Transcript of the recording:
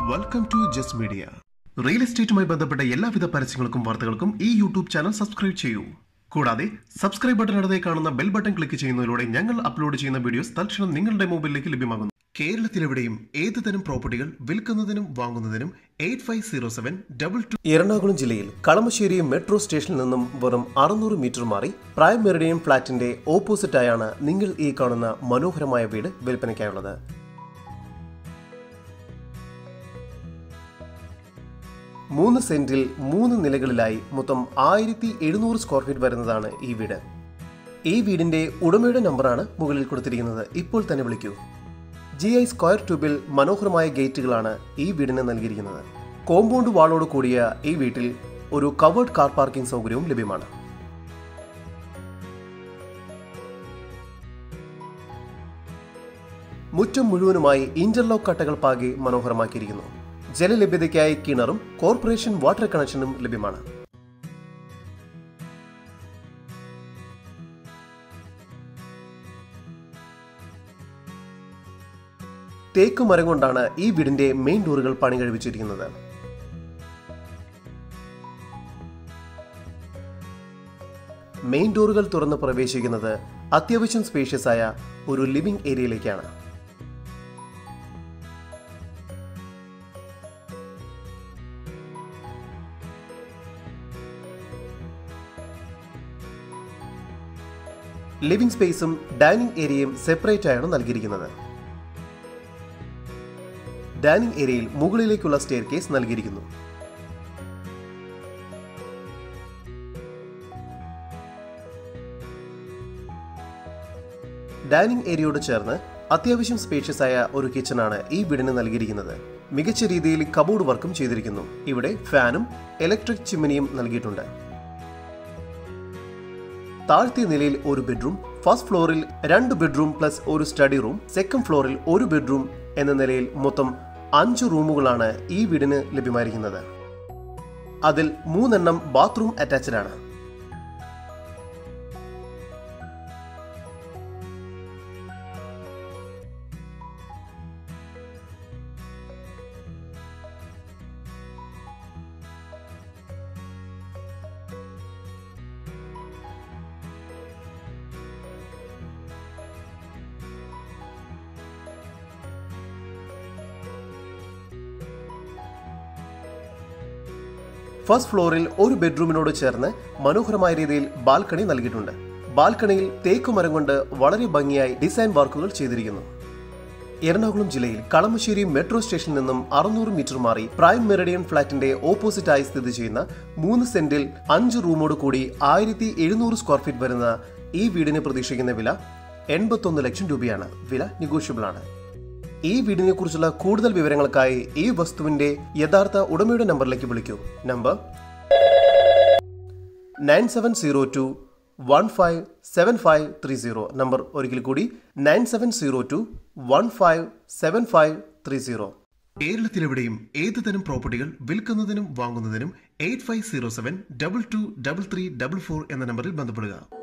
welcome to just media real എസ്റ്റേറ്റുമായി ബന്ധപ്പെട്ട എല്ലാവിധ പരസ്യങ്ങൾക്കും വാർത്തകൾക്കും ഈ യൂട്യൂബ് ചാനൽ സബ്സ്ക്രൈബ് ചെയ്യൂ കൂടാതെ സബ്സ്ക്രൈബ് ബട്ടൺ അടുത്തേ കാണുന്ന ബെൽ ബട്ടൺ ക്ലിക്ക് ചെയ്യുന്നതിലൂടെ ഞങ്ങൾ അപ്ലോഡ് ചെയ്യുന്ന വീഡിയോസ് തൽക്ഷണം നിങ്ങളുടെ മൊബൈലിലേക്ക് ലഭ്യമാകുന്നു കേരളത്തിലെവിടെയും ഏത് തരം പ്രോപ്പർട്ടികൾ വിൽക്കുന്നതിനും വാങ്ങുന്നതിനും eight five zero seven double two Ernakulam ജില്ലയിൽ കളമശ്ശേരി മെട്രോ സ്റ്റേഷനിൽ നിന്നും വെറും അറുന്നൂറ് മീറ്റർ മാറി പ്രൈം മെറിഡിയൻ ഫ്ളാറ്റിന്റെ ഓപ്പോസിറ്റായാണ് നിങ്ങൾ ഈ കാണുന്ന മനോഹരമായ വീട് വിൽപ്പനയ്ക്കായുള്ളത് മൂന്ന് സെന്റിൽ മൂന്ന് നിലകളിലായി മൊത്തം ആയിരത്തി എഴുന്നൂറ് സ്ക്വയർ ഫീറ്റ് വരുന്നതാണ് ഈ വീട് ഈ വീടിന്റെ ഉടമയുടെ നമ്പറാണ് മുകളിൽ കൊടുത്തിരിക്കുന്നത് ഇപ്പോൾ തന്നെ വിളിക്കൂ ജി ഐ സ്ക്വയർ ട്യൂബിൽ മനോഹരമായ ഗേറ്റുകളാണ് ഈ വീടിന് നൽകിയിരിക്കുന്നത് കോമ്പൗണ്ട് വാളോട് കൂടിയ ഈ വീട്ടിൽ ഒരു കവേർഡ് കാർ പാർക്കിംഗ് സൗകര്യവും ലഭ്യമാണ് മുറ്റം മുഴുവനുമായി ഇന്റർലോക്ക് കട്ടകൾ പാകി മനോഹരമാക്കിയിരിക്കുന്നു ജലലഭ്യതയ്ക്കായി കിണറും കോർപ്പറേഷൻ വാട്ടർ കണക്ഷനും ലഭ്യമാണ് തേക്ക് മരം കൊണ്ടാണ് ഈ വീടിന്റെ മെയിൻ ഡോറുകൾ പണി കഴിപ്പിച്ചിരിക്കുന്നത് മെയിൻ ഡോറുകൾ തുറന്ന് പ്രവേശിക്കുന്നത് അത്യാവശ്യം സ്പേഷ്യസ് ആയ ഒരു ലിവിംഗ് ഏരിയയിലേക്കാണ് ലിവിംഗ് സ്പേസും ഡൈനിങ് ഏരിയയും സെപ്പറേറ്റ് ആയാണ് നൽകിയിരിക്കുന്നത് ഡൈനിങ് ഏരിയയിൽ മുകളിലേക്കുള്ള സ്റ്റെയർ കേസ് നൽകിയിരിക്കുന്നു ഡൈനിങ് ഏരിയയോട് ചേർന്ന് അത്യാവശ്യം സ്പേഷ്യസ് ആയ ഒരു കിച്ചണാണ് ഈ വീടിന് നൽകിയിരിക്കുന്നത് മികച്ച രീതിയിൽ കബോർഡ് വർക്കും ചെയ്തിരിക്കുന്നു ഇവിടെ ഫാനും ഇലക്ട്രിക് ചിമ്മിനിയും നൽകിയിട്ടുണ്ട് താഴ്ത്തിയ നിലയിൽ ഒരു ബെഡ്റൂം ഫസ്റ്റ് ഫ്ലോറിൽ രണ്ട് ബെഡ്റൂം പ്ലസ് ഒരു സ്റ്റഡി റൂം സെക്കൻഡ് ഫ്ലോറിൽ ഒരു ബെഡ്റൂം എന്ന നിലയിൽ മൊത്തം അഞ്ച് റൂമുകളാണ് ഈ വീടിന് ലഭ്യമായിരിക്കുന്നത് അതിൽ മൂന്നെണ്ണം ബാത്റൂം അറ്റാച്ച്ഡ് ആണ് ഫസ്റ്റ് ഫ്ലോറിൽ ഒരു ബെഡ്റൂമിനോട് ചേർന്ന് മനോഹരമായ രീതിയിൽ ബാൽക്കണി നൽകിയിട്ടുണ്ട് ബാൽക്കണിയിൽ തേക്കുമരം കൊണ്ട് വളരെ ഭംഗിയായി ഡിസൈൻ വർക്കുകൾ ചെയ്തിരിക്കുന്നു എറണാകുളം ജില്ലയിൽ കളമശ്ശേരി മെട്രോ സ്റ്റേഷനിൽ നിന്നും അറുന്നൂറ് മീറ്റർ മാറി പ്രൈം മെറിഡിയൻ ഫ്ളാറ്റിന്റെ ഓപ്പോസിറ്റായി സ്ഥിതി ചെയ്യുന്ന മൂന്ന് സെന്റിൽ അഞ്ച് റൂമോട് കൂടി ആയിരത്തി എഴുന്നൂറ് സ്ക്വയർ ഫീറ്റ് വരുന്ന ഈ വീടിന് പ്രതീക്ഷിക്കുന്ന വില എൺപത്തൊന്ന് ലക്ഷം രൂപയാണ് വില നെഗോഷ്യബിൾ ആണ് ഈ വീടിനെ കുറിച്ചുള്ള കൂടുതൽ വിവരങ്ങൾക്കായി ഈ വസ്തുവിന്റെ യഥാർത്ഥ ഉടമയുടെ നമ്പറിലേക്ക് വിളിക്കൂ number nine seven zero two one five seven five three zero number ഒരിക്കൽ കൂടി nine seven zero two one five seven five three zero കേരളത്തിലെവിടെയും ഏത് തരം പ്രോപ്പർട്ടികൾ വിൽക്കുന്നതിനും വാങ്ങുന്നതിനും eight five zero seven double two double three double four എന്ന നമ്പറിൽ ബന്ധപ്പെടുക